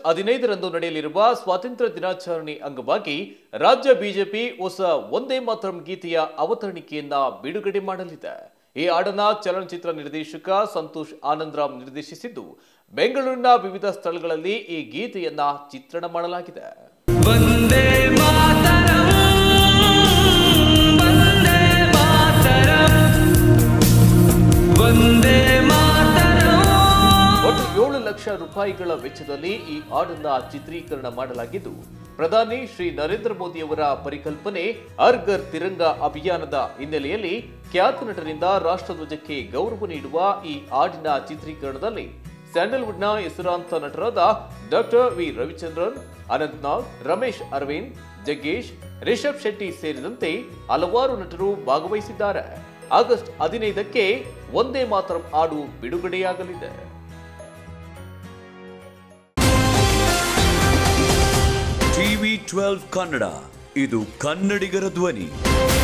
ಹದಿನೈದರಂದು ನಡೆಯಲಿರುವ ಸ್ವಾತಂತ್ರ್ಯ ದಿನಾಚರಣೆ ಅಂಗವಾಗಿ ರಾಜ್ಯ ಬಿಜೆಪಿ ಹೊಸ ಒಂದೇ ಮಾತರಂ ಗೀತೆಯ ಅವತರಣಿಕೆಯನ್ನ ಬಿಡುಗಡೆ ಮಾಡಲಿದೆ ಈ ಹಾಡನ್ನ ಚಲನಚಿತ್ರ ನಿರ್ದೇಶಕ ಸಂತೋಷ್ ಆನಂದರಾಮ್ ನಿರ್ದೇಶಿಸಿದ್ದು ಬೆಂಗಳೂರಿನ ವಿವಿಧ ಸ್ಥಳಗಳಲ್ಲಿ ಈ ಗೀತೆಯನ್ನ ಚಿತ್ರಣ ಮಾಡಲಾಗಿದೆ ವಂದೇ ಮಾತರಂ ವಂದೇ ಮಾತರಂ ವಂದೇ ಮಾತರಂ ಒಟ್ಟು ಏಳು ಲಕ್ಷ ರೂಪಾಯಿಗಳ ವೆಚ್ಚದಲ್ಲಿ ಈ ಹಾಡನ್ನ ಚಿತ್ರೀಕರಣ ಮಾಡಲಾಗಿದ್ದು ಪ್ರಧಾನಿ ಶ್ರೀ ನರೇಂದ್ರ ಮೋದಿಯವರ ಪರಿಕಲ್ಪನೆ ಅರ್ಗರ್ ತಿರಂಗ ಅಭಿಯಾನದ ಹಿನ್ನೆಲೆಯಲ್ಲಿ ಖ್ಯಾತ ನಟರಿಂದ ರಾಷ್ಟ್ರಧ್ವಜಕ್ಕೆ ಗೌರವ ನೀಡುವ ಈ ಹಾಡಿನ ಚಿತ್ರೀಕರಣದಲ್ಲಿ ಸ್ಯಾಂಡಲ್ವುಡ್ನ ಹೆಸರಾಂತ ನಟರಾದ ಡಾಕ್ಟರ್ ವಿ ರವಿಚಂದ್ರನ್ ಅನಂತ್ನಾಗ್ ರಮೇಶ್ ಅರವಿಂದ್ ಜಗ್ಗೇಶ್ ರಿಷಬ್ ಶೆಟ್ಟಿ ಸೇರಿದಂತೆ ಹಲವಾರು ನಟರು ಭಾಗವಹಿಸಿದ್ದಾರೆ ಆಗಸ್ಟ್ ಹದಿನೈದಕ್ಕೆ ಒಂದೇ ಮಾತರಂ ಹಾಡು ಬಿಡುಗಡೆಯಾಗಲಿದೆ ಟಿವಿ ಟ್ವೆಲ್ವ್ ಕನ್ನಡ ಇದು ಕನ್ನಡಿಗರ ಧ್ವನಿ